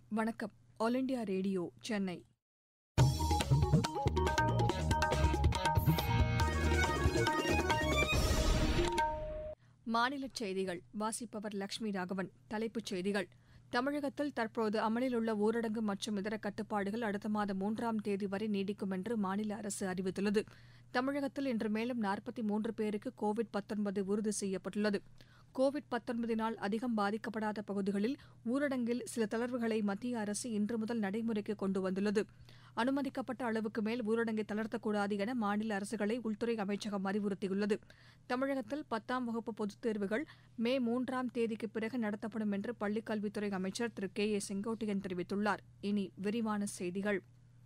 வணக்கம் all India radio Chennai மாநிலச் செய்திகள் வாசிப்பவர் லட்சுமி ராகவன் தலைப்புச் செய்திகள் தமிழகத்தில் தற்போது அமலில் உள்ள ஊரடங்கு மற்றும் இதர கட்டுப்பாடுகள் அடுத்த மாதம் மூன்றாம் தேதி வரை நீடிக்கும் என்று மாநில அரசு அறிவித்துள்ளது தமிழகத்தில் இன்று மேலும் நாற்பத்தி மூன்று பேருக்கு கோவிட் உறுதி செய்யப்பட்டுள்ளது கோவிட் னால் அதிகம் பாதிக்கப்படாத பகுதிகளில் ஊரடங்கில் சில தளர்வுகளை மத்திய அரசு இன்று முதல் நடைமுறைக்கு கொண்டு வந்துள்ளது அனுமதிக்கப்பட்ட அளவுக்கு மேல் ஊரடங்கை தளர்த்தக்கூடாது என மாநில அரசுகளை உள்துறை அமைச்சகம் அறிவுறுத்தியுள்ளது தமிழகத்தில் பத்தாம் வகுப்பு பொதுத் தேர்வுகள் மே மூன்றாம் தேதிக்கு பிறகு நடத்தப்படும் என்று பள்ளிக் கல்வித்துறை அமைச்சர் திரு கே ஏ செங்கோட்டையன் தெரிவித்துள்ளார் இனி விரிவான செய்திகள்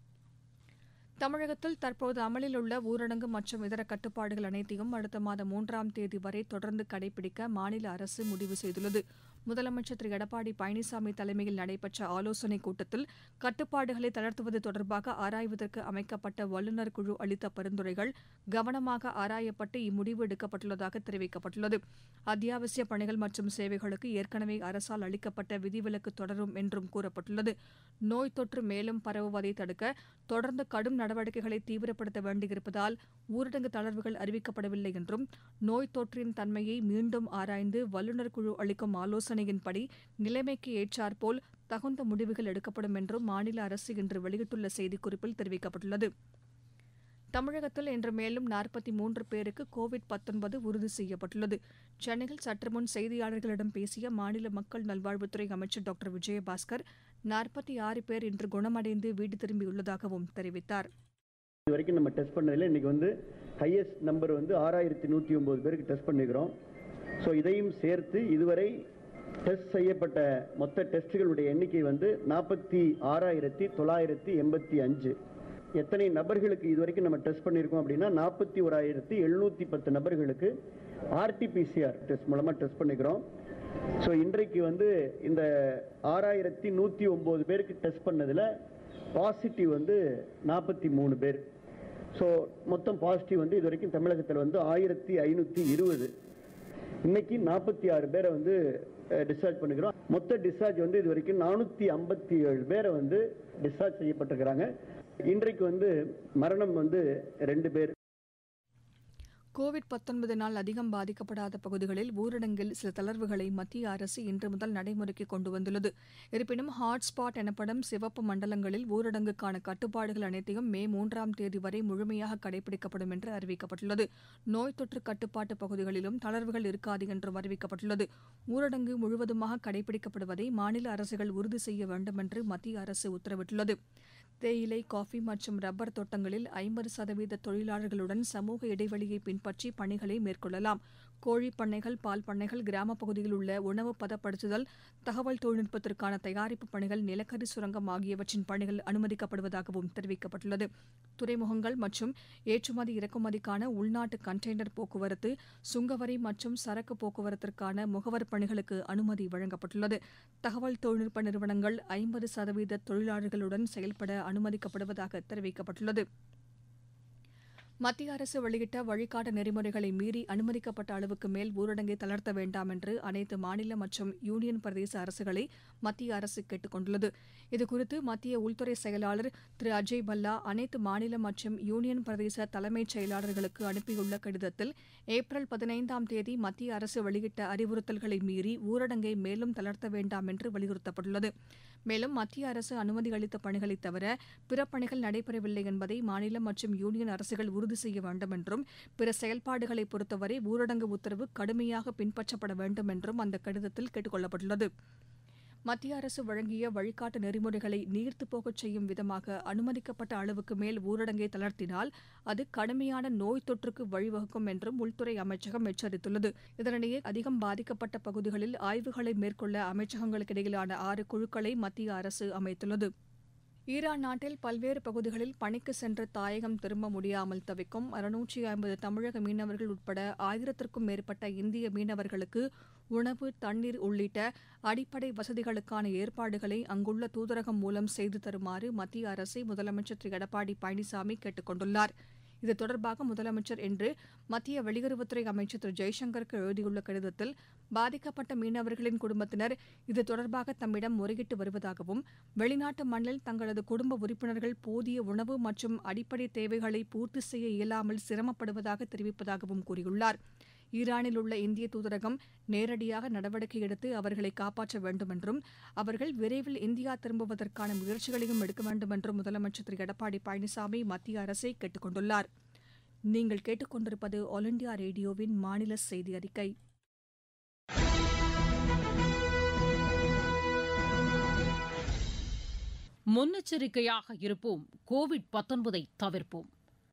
தமிழகத்தில் தற்போது அமலில் உள்ள ஊரடங்கு மற்றும் இதர கட்டுப்பாடுகள் அனைத்தையும் அடுத்த மாதம் மூன்றாம் தேதி வரை தொடர்ந்து கடைபிடிக்க மாநில அரசு முடிவு செய்துள்ளது முதலமைச்சர் திரு எடப்பாடி பழனிசாமி தலைமையில் நடைபெற்ற ஆலோசனைக் கூட்டத்தில் கட்டுப்பாடுகளை தளர்த்துவது தொடர்பாக ஆராய்வதற்கு அமைக்கப்பட்ட வல்லுநர் குழு அளித்த பரிந்துரைகள் கவனமாக ஆராயப்பட்டு இம்முடிவு எடுக்கப்பட்டுள்ளதாக தெரிவிக்கப்பட்டுள்ளது அத்தியாவசிய பணிகள் மற்றும் சேவைகளுக்கு ஏற்கனவே அரசால் அளிக்கப்பட்ட விதிவிலக்கு தொடரும் என்றும் கூறப்பட்டுள்ளது நோய் தொற்று மேலும் பரவுவதை தடுக்க தொடர்ந்து கடும் நடவடிக்கைகளை தீவிரப்படுத்த வேண்டியிருப்பதால் ஊரடங்கு தளர்வுகள் அறிவிக்கப்படவில்லை என்றும் நோய் தொற்றின் தன்மையை மீண்டும் ஆராய்ந்து வல்லுநர் குழு அளிக்கும் ஆலோசனையின்படி நிலைமைக்கு ஏற்றாற்போல் தகுந்த முடிவுகள் எடுக்கப்படும் என்றும் மாநில அரசு இன்று வெளியிட்டுள்ள செய்திக்குறிப்பில் தெரிவிக்கப்பட்டுள்ளது தமிழகத்தில் இன்று மேலும் நாற்பத்தி மூன்று பேருக்கு கோவிட் உறுதி செய்யப்பட்டுள்ளது சென்னையில் சற்றுமுன் செய்தியாளர்களிடம் பேசிய மாநில மக்கள் நல்வாழ்வுத்துறை அமைச்சர் டாக்டர் விஜயபாஸ்கர் நாற்பத்தி ஆறு பேர் இன்று குணமடைந்து வீடு திரும்பியுள்ளதாகவும் தெரிவித்தார் இது வரைக்கும் நம்ம டெஸ்ட் பண்ணதில் இன்னைக்கு வந்து ஹையஸ்ட் நம்பர் வந்து ஆறாயிரத்தி நூற்றி ஒம்பது பேருக்கு டெஸ்ட் பண்ணிக்கிறோம் ஸோ இதையும் சேர்த்து இதுவரை டெஸ்ட் செய்யப்பட்ட மொத்த டெஸ்ட்டுகளுடைய எண்ணிக்கை வந்து நாற்பத்தி ஆறாயிரத்தி தொள்ளாயிரத்தி எண்பத்தி அஞ்சு எத்தனை நபர்களுக்கு இது வரைக்கும் நம்ம டெஸ்ட் பண்ணியிருக்கோம் அப்படின்னா நாற்பத்தி ஓராயிரத்தி எழுநூற்றி பத்து நபர்களுக்கு ஆர்டிபிசிஆர் டெஸ்ட் மூலமாக டெஸ்ட் பண்ணிக்கிறோம் ஸோ இன்றைக்கு வந்து இந்த ஆறாயிரத்தி நூற்றி ஒம்பது பேருக்கு டெஸ்ட் பண்ணதில் பாசிட்டிவ் வந்து நாற்பத்தி மூணு பேர் ஸோ மொத்தம் பாசிட்டிவ் வந்து இது வரைக்கும் தமிழகத்தில் வந்து ஆயிரத்தி ஐநூற்றி இருபது இன்னைக்கு நாற்பத்தி ஆறு பேரை வந்து டிஸ்சார்ஜ் பண்ணிக்கிறோம் மொத்த டிஸ்சார்ஜ் வந்து இது வரைக்கும் நானூற்றி ஐம்பத்தி ஏழு பேரை வந்து டிஸ்சார்ஜ் செய்யப்பட்டிருக்கிறாங்க இன்றைக்கு வந்து மரணம் வந்து ரெண்டு பேர் கோவிட் னால் அதிகம் பாதிக்கப்படாத பகுதிகளில் ஊரடங்கில் சில தளர்வுகளை மத்திய அரசு இன்று முதல் நடைமுறைக்கு கொண்டு வந்துள்ளது இருப்பினும் ஹாட்ஸ்பாட் எனப்படும் சிவப்பு மண்டலங்களில் ஊரடங்குக்கான கட்டுப்பாடுகள் அனைத்தையும் மே மூன்றாம் தேதி வரை முழுமையாக கடைபிடிக்கப்படும் என்று அறிவிக்கப்பட்டுள்ளது நோய் தொற்று கட்டுப்பாட்டு பகுதிகளிலும் தளர்வுகள் இருக்காது என்றும் அறிவிக்கப்பட்டுள்ளது ஊரடங்கு முழுவதுமாக கடைபிடிக்கப்படுவதை மாநில அரசுகள் உறுதி செய்ய வேண்டும் என்று மத்திய அரசு உத்தரவிட்டுள்ளது தேயிலை காஃபி மற்றும் ரப்பர் தோட்டங்களில் ஐம்பது சதவீத தொழிலாளர்களுடன் சமூக இடைவெளியை பின்பற்றி பணிகளை மேற்கொள்ளலாம் கோழிப் பண்ணைகள் பால் பண்ணைகள் கிராமப் பகுதியில் உள்ள உணவு பதப்படுத்துதல் தகவல் தொழில்நுட்பத்திற்கான தயாரிப்பு பணிகள் நிலக்கரி சுரங்கம் ஆகியவற்றின் பணிகள் அனுமதிக்கப்படுவதாகவும் தெரிவிக்கப்பட்டுள்ளது துறைமுகங்கள் மற்றும் ஏற்றுமதி இறக்குமதிக்கான உள்நாட்டு கண்டெய்னர் போக்குவரத்து சுங்கவரி மற்றும் சரக்கு போக்குவரத்திற்கான முகவர் பணிகளுக்கு அனுமதி வழங்கப்பட்டுள்ளது தகவல் தொழில்நுட்ப நிறுவனங்கள் ஐம்பது சதவீத தொழிலாளர்களுடன் செயல்பட அனுமதிக்கப்படுவதாக தெரிவிக்கப்பட்டுள்ளது மத்திய அரசு வெளியிட்ட வழிகாட்டு நெறிமுறைகளை மீறி அனுமதிக்கப்பட்ட அளவுக்கு மேல் ஊரடங்கை தளர்த்த வேண்டாம் என்று அனைத்து மாநில மற்றும் யூனியன் பிரதேச அரசுகளை மத்திய அரசு கேட்டுக் கொண்டுள்ளது இதுகுறித்து மத்திய உள்துறை செயலாளர் திரு அஜய் பல்லா அனைத்து மாநில மற்றும் யூனியன் பிரதேச தலைமைச் செயலாளர்களுக்கு அனுப்பியுள்ள கடிதத்தில் ஏப்ரல் பதினைந்தாம் தேதி மத்திய அரசு வெளியிட்ட அறிவுறுத்தல்களை மீறி ஊரடங்கை மேலும் தளர்த்த வேண்டாம் என்று வலியுறுத்தப்பட்டுள்ளது மேலும் மத்திய அரசு அனுமதி அளித்த பணிகளை தவிர பிற பணிகள் நடைபெறவில்லை என்பதை மாநில மற்றும் யூனியன் அரசுகள் உறுதி செய்ய வேண்டும் என்றும் பிற செயல்பாடுகளை பொறுத்தவரை ஊரடங்கு உத்தரவு கடுமையாக பின்பற்றப்பட வேண்டும் என்றும் அந்த கடிதத்தில் கேட்டுக் கொள்ளப்பட்டுள்ளது மத்திய அரசு வழங்கிய வழிகாட்டு நெறிமுறைகளை நீர்த்து போகச் செய்யும் விதமாக அனுமதிக்கப்பட்ட அளவுக்கு மேல் ஊரடங்கை தளர்த்தினால் அது கடுமையான நோய் தொற்றுக்கு வழிவகுக்கும் என்றும் உள்துறை அமைச்சகம் எச்சரித்துள்ளது இதனிடையே அதிகம் பாதிக்கப்பட்ட பகுதிகளில் ஆய்வுகளை மேற்கொள்ள அமைச்சகங்களுக்கு இடையிலான ஆறு குழுக்களை மத்திய அரசு அமைத்துள்ளது ஈரான் நாட்டில் பல்வேறு பகுதிகளில் பணிக்கு சென்று தாயகம் திரும்ப முடியாமல் தவிக்கும் அறுநூற்றி ஐம்பது தமிழக மீனவர்கள் உட்பட ஆயிரத்திற்கும் மேற்பட்ட இந்திய மீனவர்களுக்கு உணவு தண்ணீர் உள்ளிட்ட அடிப்படை வசதிகளுக்கான ஏற்பாடுகளை அங்குள்ள தூதரகம் மூலம் செய்து தருமாறு மத்திய அரசை முதலமைச்சர் திரு எடப்பாடி பழனிசாமி கேட்டுக் கொண்டுள்ளார் இது தொடர்பாக முதலமைச்சர் இன்று மத்திய வெளியுறவுத்துறை அமைச்சர் திரு ஜெய்சங்கருக்கு எழுதியுள்ள கடிதத்தில் பாதிக்கப்பட்ட மீனவர்களின் குடும்பத்தினர் இது தொடர்பாக தம்மிடம் முறையிட்டு வருவதாகவும் வெளிநாட்டு மண்ணில் தங்களது குடும்ப உறுப்பினர்கள் போதிய உணவு மற்றும் அடிப்படை தேவைகளை பூர்த்தி செய்ய இயலாமல் சிரமப்படுவதாக தெரிவிப்பதாகவும் கூறியுள்ளார் ஈரானில் உள்ள இந்திய தூதரகம் நேரடியாக நடவடிக்கை எடுத்து அவர்களை காப்பாற்ற வேண்டும் என்றும் அவர்கள் விரைவில் இந்தியா திரும்புவதற்கான முயற்சிகளையும் எடுக்க வேண்டும் என்றும் முதலமைச்சர் திரு எடப்பாடி பழனிசாமி மத்திய அரசை கேட்டுக் கொண்டுள்ளார் நீங்கள் கேட்டுக்கொண்டிருப்பது ஆல் இண்டியா ரேடியோவின் மாநில செய்தி அறிக்கை முன்னெச்சரிக்கையாக இருப்போம் கோவிட் பத்தொன்பதை தவிர்ப்போம்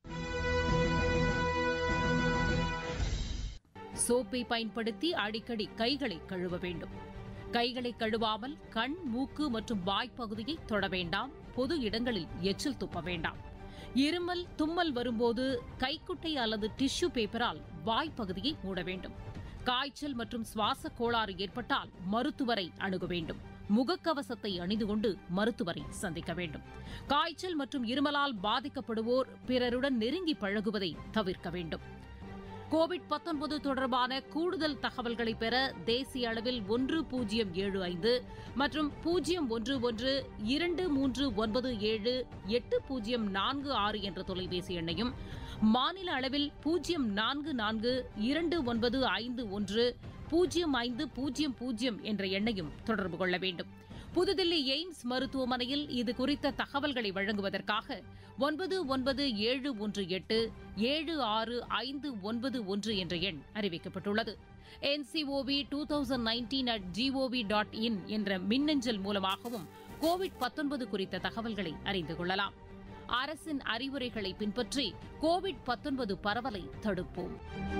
சோப்பை பயன்படுத்தி அடிக்கடி கைகளை கழுவ வேண்டும் கைகளை கழுவாமல் கண் மூக்கு மற்றும் வாய்ப்பகுதியை தொட வேண்டாம் பொது இடங்களில் எச்சில் துப்ப வேண்டாம் இருமல் தும்மல் வரும்போது கைக்குட்டை அல்லது டிஷ்யூ பேப்பரால் வாய்ப்பகுதியை மூட வேண்டும் காய்ச்சல் மற்றும் சுவாச கோளாறு ஏற்பட்டால் மருத்துவரை அணுக வேண்டும் முகக்கவசத்தை அணிந்து கொண்டு மருத்துவரை சந்திக்க வேண்டும் காய்ச்சல் மற்றும் இருமலால் பாதிக்கப்படுவோர் பிறருடன் நெருங்கி பழகுவதை தவிர்க்க வேண்டும் கோவிட் பத்தொன்பது தொடர்பான கூடுதல் தகவல்களை பெற தேசிய அளவில் ஒன்று பூஜ்ஜியம் ஏழு ஐந்து மற்றும் பூஜ்ஜியம் ஒன்று ஒன்று இரண்டு மூன்று ஒன்பது ஏழு எட்டு பூஜ்ஜியம் நான்கு ஆறு என்ற தொலைபேசி எண்ணையும் மாநில அளவில் பூஜ்ஜியம் நான்கு நான்கு இரண்டு ஒன்பது ஐந்து ஒன்று பூஜ்ஜியம் ஐந்து பூஜ்ஜியம் பூஜ்ஜியம் என்ற எண்ணையும் தொடர்பு கொள்ள வேண்டும் புதுதில்லி எய்ம்ஸ் மருத்துவமனையில் இது குறித்த தகவல்களை வழங்குவதற்காக ஒன்பது ஒன்பது ஏழு ஒன்று எட்டு ஏழு ஆறு ஐந்து ஒன்பது ஒன்று என்ற எண் அறிவிக்கப்பட்டுள்ளது NCOV two thousand nineteen at GOV dot in என்ற மின்னஞ்சல் மூலமாகவும் கோவிட் பத்தொன்பது குறித்த தகவல்களை அறிந்து கொள்ளலாம் அரசின் அறிவுரைகளை பின்பற்றி கோவிட் பத்தொன்பது பரவலை தடுப்போம்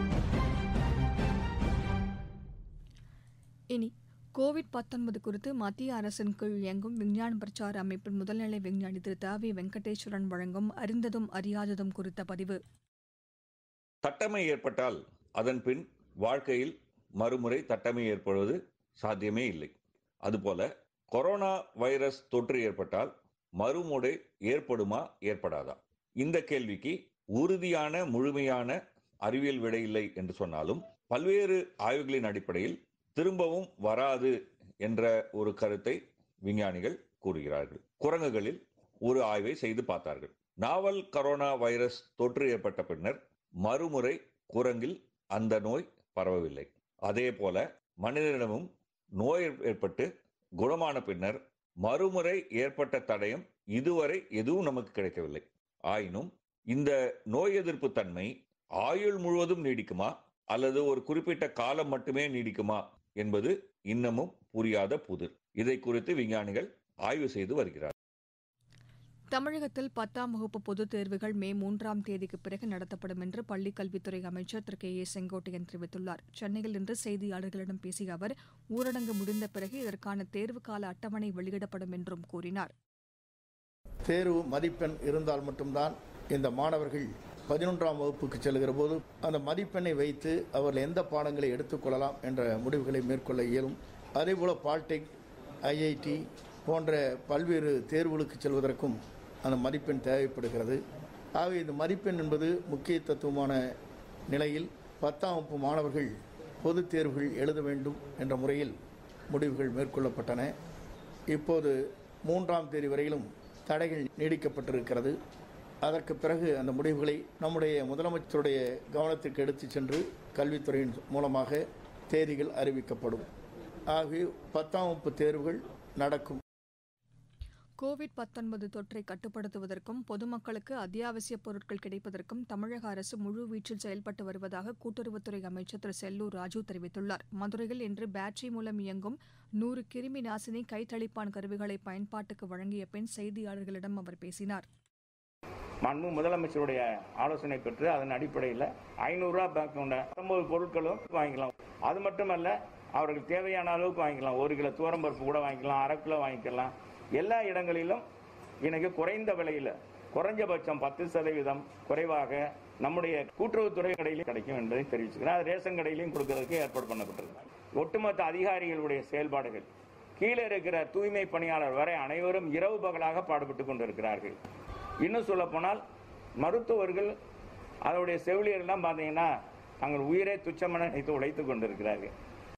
இனி கோவிட் பத்தொன்பது குறித்து மத்திய அரசின் கீழ் இயங்கும் விஞ்ஞான பிரச்சார அமைப்பின் முதல்நிலை விஞ்ஞானி திரு தாவி வெங்கடேஸ்வரன் வழங்கும் அறிந்ததும் அறியாததும் குறித்த பதிவு தட்டமை ஏற்பட்டால் அதன் பின் வாழ்க்கையில் மறுமுறை தட்டமை ஏற்படுவது சாத்தியமே இல்லை அதுபோல கொரோனா வைரஸ் தொற்று ஏற்பட்டால் மறுமுறை ஏற்படுமா ஏற்படாதா இந்த கேள்விக்கு உறுதியான முழுமையான அறிவியல் விடை இல்லை என்று சொன்னாலும் பல்வேறு ஆய்வுகளின் அடிப்படையில் திரும்பவும் வராது என்ற ஒரு கருத்தை விஞ்ஞானிகள் கூறுகிறார்கள் குரங்குகளில் ஒரு ஆய்வை செய்து பார்த்தார்கள் நாவல் கரோனா வைரஸ் தொற்று ஏற்பட்ட பின்னர் மறுமுறை குரங்கில் அந்த நோய் பரவவில்லை அதே போல மனிதனிடமும் நோய் ஏற்பட்டு குணமான பின்னர் மறுமுறை ஏற்பட்ட தடயம் இதுவரை எதுவும் நமக்கு கிடைக்கவில்லை ஆயினும் இந்த நோய் எதிர்ப்பு தன்மை ஆயுள் முழுவதும் நீடிக்குமா அல்லது ஒரு குறிப்பிட்ட காலம் மட்டுமே நீடிக்குமா என்பது இன்னமும் புரியாத புதிர் இதை குறித்து விஞ்ஞானிகள் ஆய்வு செய்து வருகிறார் தமிழகத்தில் பத்தாம் வகுப்பு பொதுத் தேர்வுகள் மே மூன்றாம் தேதிக்கு பிறகு நடத்தப்படும் என்று பள்ளிக் கல்வித்துறை அமைச்சர் திரு கே ஏ செங்கோட்டையன் தெரிவித்துள்ளார் சென்னையில் இன்று செய்தியாளர்களிடம் பேசிய அவர் ஊரடங்கு முடிந்த பிறகு இதற்கான தேர்வு கால அட்டவணை வெளியிடப்படும் என்றும் கூறினார் தேர்வு மதிப்பெண் இருந்தால் மட்டும்தான் இந்த மாணவர்கள் பதினொன்றாம் வகுப்புக்கு செல்கிற போது அந்த மதிப்பெண்ணை வைத்து அவர்கள் எந்த பாடங்களை எடுத்துக்கொள்ளலாம் என்ற முடிவுகளை மேற்கொள்ள இயலும் அதேபோல் பால்டெக் ஐஐடி போன்ற பல்வேறு தேர்வுகளுக்கு செல்வதற்கும் அந்த மதிப்பெண் தேவைப்படுகிறது ஆகவே இந்த மதிப்பெண் என்பது முக்கிய தத்துவமான நிலையில் பத்தாம் வகுப்பு மாணவர்கள் பொதுத் தேர்வுகள் எழுத வேண்டும் என்ற முறையில் முடிவுகள் மேற்கொள்ளப்பட்டன இப்போது மூன்றாம் தேதி வரையிலும் தடைகள் நீடிக்கப்பட்டிருக்கிறது அதற்கு பிறகு அந்த முடிவுகளை நம்முடைய முதலமைச்சருடைய கவனத்திற்கு எடுத்துச் சென்று கல்வித்துறையின் மூலமாக தேதிகள் அறிவிக்கப்படும் ஆகவே பத்தாம் வகுப்பு தேர்வுகள் நடக்கும் கோவிட் பத்தொன்பது தொற்றை கட்டுப்படுத்துவதற்கும் பொதுமக்களுக்கு அத்தியாவசிய பொருட்கள் கிடைப்பதற்கும் தமிழக அரசு முழுவீச்சில் செயல்பட்டு வருவதாக கூட்டுறவுத்துறை அமைச்சர் திரு செல்லூர் ராஜு தெரிவித்துள்ளார் மதுரையில் இன்று பேட்டரி மூலம் இயங்கும் நூறு கிருமி நாசினி கைத்தளிப்பான் கருவிகளை பயன்பாட்டுக்கு வழங்கிய பின் செய்தியாளர்களிடம் அவர் பேசினார் மாண்பு முதலமைச்சருடைய ஆலோசனை பெற்று அதன் அடிப்படையில் ஐநூறுரூவா பேக் கொண்ட பத்தொன்பது பொருட்களும் வாங்கிக்கலாம் அது மட்டுமல்ல அவர்கள் தேவையான அளவுக்கு வாங்கிக்கலாம் ஒரு கிலோ தூரம்பருப்பு கூட வாங்கிக்கலாம் அரை கிலோ வாங்கிக்கலாம் எல்லா இடங்களிலும் எனக்கு குறைந்த விலையில் குறைஞ்சபட்சம் பத்து சதவீதம் குறைவாக நம்முடைய கூட்டுறவுத்துறை கடையிலும் கிடைக்கும் என்பதை தெரிவிச்சுக்கிறேன் அது ரேஷன் கடையிலையும் கொடுக்கறதுக்கு ஏற்பாடு பண்ணப்பட்டிருக்கு ஒட்டுமொத்த அதிகாரிகளுடைய செயல்பாடுகள் கீழே இருக்கிற தூய்மை பணியாளர் வரை அனைவரும் இரவு பகலாக பாடுபட்டு கொண்டிருக்கிறார்கள் இன்னும் சொல்ல போனால் மருத்துவர்கள் அதனுடைய செவிலியர்லாம் பார்த்தீங்கன்னா தங்கள் உயிரை துச்சமென நினைத்து உழைத்துக் கொண்டிருக்கிறார்கள்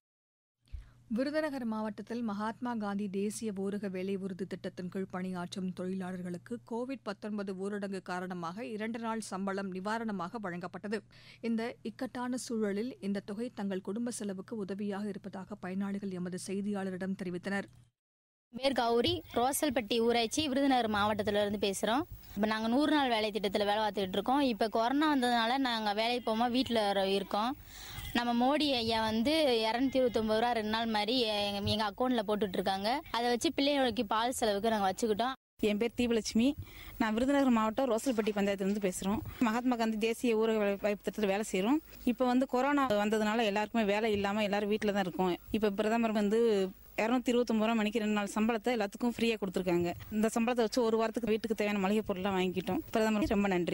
விருதுநகர் மாவட்டத்தில் மகாத்மா காந்தி தேசிய ஊரக வேலை உறுதி திட்டத்தின் கீழ் பணியாற்றும் தொழிலாளர்களுக்கு கோவிட் 19 ஊரடங்கு காரணமாக இரண்டு நாள் சம்பளம் நிவாரணமாக வழங்கப்பட்டது இந்த இக்கட்டான சூழலில் இந்த தொகை தங்கள் குடும்ப செலவுக்கு உதவியாக இருப்பதாக பயனாளிகள் எமது செய்தியாளரிடம் தெரிவித்தனர் பேர் கௌரி ரோசல்பட்டி ஊராட்சி விருதுநகர் மாவட்டத்துல இருந்து பேசுறோம் இப்போ நாங்க நூறு நாள் வேலை திட்டத்துல வேலை பார்த்துட்டு இருக்கோம் இப்போ கொரோனா வந்ததுனால நாங்க வேலைக்கு போகாம வீட்டில் இருக்கோம் நம்ம மோடி ஐயா வந்து இரநூத்தி இருபத்தொம்பது ரூபா ரெண்டு நாள் மாதிரி எங்க எங்க அக்கௌண்ட்ல போட்டுட்டு இருக்காங்க அதை வச்சு பிள்ளைகளுக்கு பால் செலவுக்கு நாங்க வச்சுக்கிட்டோம் என் பேர் தீபலட்சுமி நான் விருதுநகர் மாவட்டம் ரோசல்பட்டி பஞ்சாயத்துலேருந்து பேசுகிறோம் மகாத்மா காந்தி தேசிய ஊரக வேலை வாய்ப்பு திட்டத்தில் வேலை செய்கிறோம் இப்போ வந்து கொரோனா வந்ததுனால எல்லாருக்குமே வேலை இல்லாமல் எல்லாரும் வீட்டில் தான் இருக்கோம் இப்போ பிரதமர் வந்து இரநூத்தி இருபத்தொம்பது ரூபா மணிக்கு ரெண்டு நாள் சம்பளத்தை எல்லாத்துக்கும் ஃப்ரீயாக கொடுத்துருக்காங்க இந்த சம்பளத்தை வச்சு ஒரு வாரத்துக்கு வீட்டுக்கு தேவையான மளிகை பொருள்லாம் வாங்கிக்கிட்டோம் பிரதமர் ரொம்ப நன்றி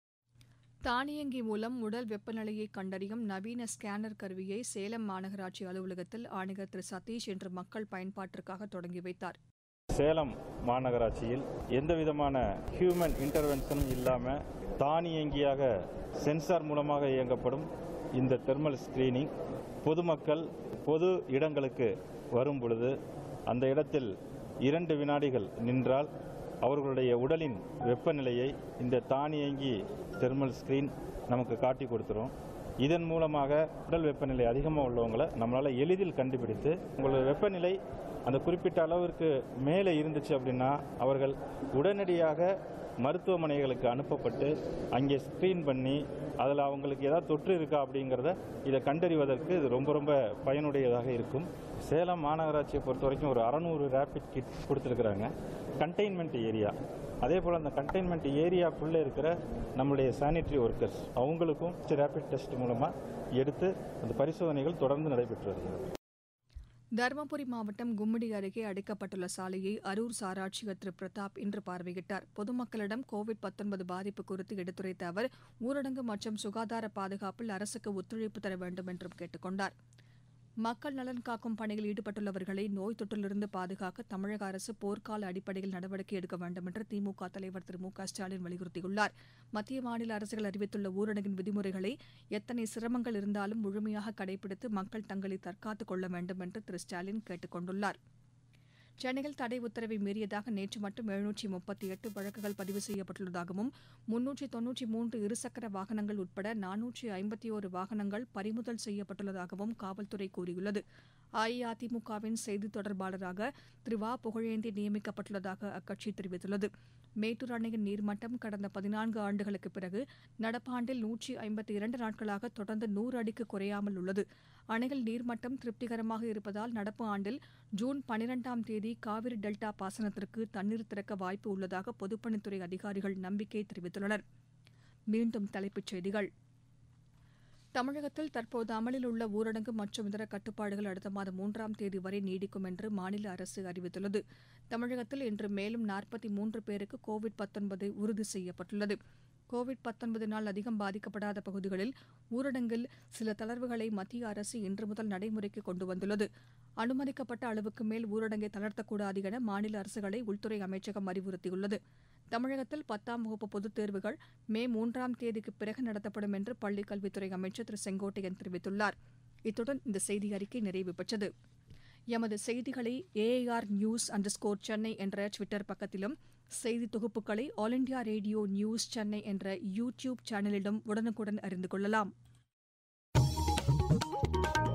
தானியங்கி மூலம் உடல் வெப்பநிலையை கண்டறியும் நவீன ஸ்கேனர் கருவியை சேலம் மாநகராட்சி அலுவலகத்தில் ஆணையர் திரு சதீஷ் இன்று மக்கள் பயன்பாட்டிற்காக தொடங்கி வைத்தார் சேலம் மாநகராட்சியில் எந்த விதமான ஹியூமன் இன்டர்வென்ஷனும் இல்லாமல் தானியங்கியாக சென்சார் மூலமாக இயங்கப்படும் இந்த தெர்மல் ஸ்கிரீனிங் பொதுமக்கள் பொது இடங்களுக்கு வரும் பொழுது அந்த இடத்தில் இரண்டு வினாடிகள் நின்றால் அவர்களுடைய உடலின் வெப்பநிலையை இந்த தானியங்கி தெர்மல் ஸ்கிரீன் நமக்கு காட்டி கொடுத்துரும் இதன் மூலமாக உடல் வெப்பநிலை அதிகமாக உள்ளவங்களை நம்மளால் எளிதில் கண்டுபிடித்து உங்களோட வெப்பநிலை அந்த குறிப்பிட்ட அளவிற்கு மேலே இருந்துச்சு அப்படின்னா அவர்கள் உடனடியாக மருத்துவமனைகளுக்கு அனுப்பப்பட்டு அங்கே ஸ்க்ரீன் பண்ணி அதில் அவங்களுக்கு ஏதாவது தொற்று இருக்கா அப்படிங்கிறத இதை கண்டறிவதற்கு இது ரொம்ப ரொம்ப பயனுடையதாக இருக்கும் சேலம் மாநகராட்சியை பொறுத்த வரைக்கும் ஒரு அறநூறு ரேபிட் கிட் கொடுத்துருக்குறாங்க கண்டெய்ன்மெண்ட் ஏரியா அதே போல் அந்த கண்டெய்ன்மெண்ட் ஏரியாக்குள்ளே இருக்கிற நம்மளுடைய சானிட்டரி ஒர்க்கர்ஸ் அவங்களுக்கும் ரேபிட் டெஸ்ட் மூலமாக எடுத்து அந்த பரிசோதனைகள் தொடர்ந்து நடைபெற்று வருகிறது தருமபுரி மாவட்டம் கும்மிடி அருகே அடைக்கப்பட்டுள்ள சாலையை அரூர் சாராட்சியர் திரு பிரதாப் இன்று பார்வையிட்டார் பொதுமக்களிடம் கோவிட் 19 பாதிப்பு குறித்து எடுத்துரைத்த அவர் ஊரடங்கு மற்றும் சுகாதார பாதுகாப்பில் அரசுக்கு ஒத்துழைப்பு தர வேண்டும் என்றும் கேட்டுக் கொண்டார் மக்கள் நலன் காக்கும் பணியில் ஈடுபட்டுள்ளவர்களை நோய் தொற்றிலிருந்து பாதுகாக்க தமிழக அரசு போர்க்கால அடிப்படையில் நடவடிக்கை எடுக்க வேண்டும் என்று திமுக தலைவர் திரு மு க ஸ்டாலின் வலியுறுத்தியுள்ளார் மத்திய மாநில அரசுகள் அறிவித்துள்ள ஊரடங்கின் விதிமுறைகளை எத்தனை சிரமங்கள் இருந்தாலும் முழுமையாக கடைபிடித்து மக்கள் தங்களை தற்காத்துக் கொள்ள வேண்டும் என்று திரு ஸ்டாலின் கேட்டுக் கொண்டுள்ளார் சென்னையில் தடை உத்தரவை மீறியதாக நேற்று மட்டும் எழுநூற்றி முப்பத்தி எட்டு வழக்குகள் பதிவு செய்யப்பட்டுள்ளதாகவும் முன்னூற்றி தொன்னூற்றி மூன்று இருசக்கர வாகனங்கள் உட்பட நானூற்றி ஐம்பத்தி ஒரு வாகனங்கள் பறிமுதல் செய்யப்பட்டுள்ளதாகவும் காவல்துறை கூறியுள்ளது அஇஅதிமுகவின் செய்தித் தொடர்பாளராக திரு வ புகழேந்தி நியமிக்கப்பட்டுள்ளதாக அக்கட்சி தெரிவித்துள்ளது மேட்டூர் அணையின் நீர்மட்டம் கடந்த பதினான்கு ஆண்டுகளுக்கு பிறகு நடப்பாண்டில் நூற்றி ஐம்பத்தி இரண்டு நாட்களாக தொடர்ந்து நூறு அடிக்கு குறையாமல் உள்ளது அணையில் நீர்மட்டம் திருப்திகரமாக இருப்பதால் நடப்பு ஆண்டில் ஜூன் பனிரெண்டாம் தேதி காவிரி டெல்டா பாசனத்திற்கு தண்ணீர் திறக்க வாய்ப்பு உள்ளதாக பொதுப்பணித்துறை அதிகாரிகள் நம்பிக்கை தெரிவித்துள்ளனர் மீண்டும் தலைப்புச் செய்திகள் தமிழகத்தில் தற்போது அமலில் உள்ள ஊரடங்கு மற்றும் இதர கட்டுப்பாடுகள் அடுத்த மாதம் மூன்றாம் தேதி வரை நீடிக்கும் என்று மாநில அரசு அறிவித்துள்ளது தமிழகத்தில் இன்று மேலும் நாற்பத்தி மூன்று பேருக்கு கோவிட் 19 உறுதி செய்யப்பட்டுள்ளது கோவிட் 19 னால் அதிகம் பாதிக்கப்படாத பகுதிகளில் ஊரடங்கில் சில தளர்வுகளை மத்திய அரசு இன்று முதல் நடைமுறைக்கு கொண்டு வந்துள்ளது அனுமதிக்கப்பட்ட அளவுக்கு மேல் ஊரடங்கை தளர்த்தக்கூடாது என மாநில அரசுகளை உள்துறை அமைச்சகம் அறிவுறுத்தியுள்ளது தமிழகத்தில் பத்தாம் வகுப்பு பொதுத் தேர்வுகள் மே மூன்றாம் தேதிக்கு பிறகு நடத்தப்படும் என்று பள்ளிக் கல்வித்துறை அமைச்சர் திரு செங்கோட்டையன் தெரிவித்துள்ளார் இத்துடன் இந்த செய்தி அறிக்கை நிறைவு பெற்றது எமது செய்திகளை AIR news underscore Chennai என்ற ட்விட்டர் பக்கத்திலும் செய்தி தொகுப்புகளை All India Radio news Chennai என்ற யூ டியூப் சேனலிலும் உடனுக்குடன் அறிந்து கொள்ளலாம்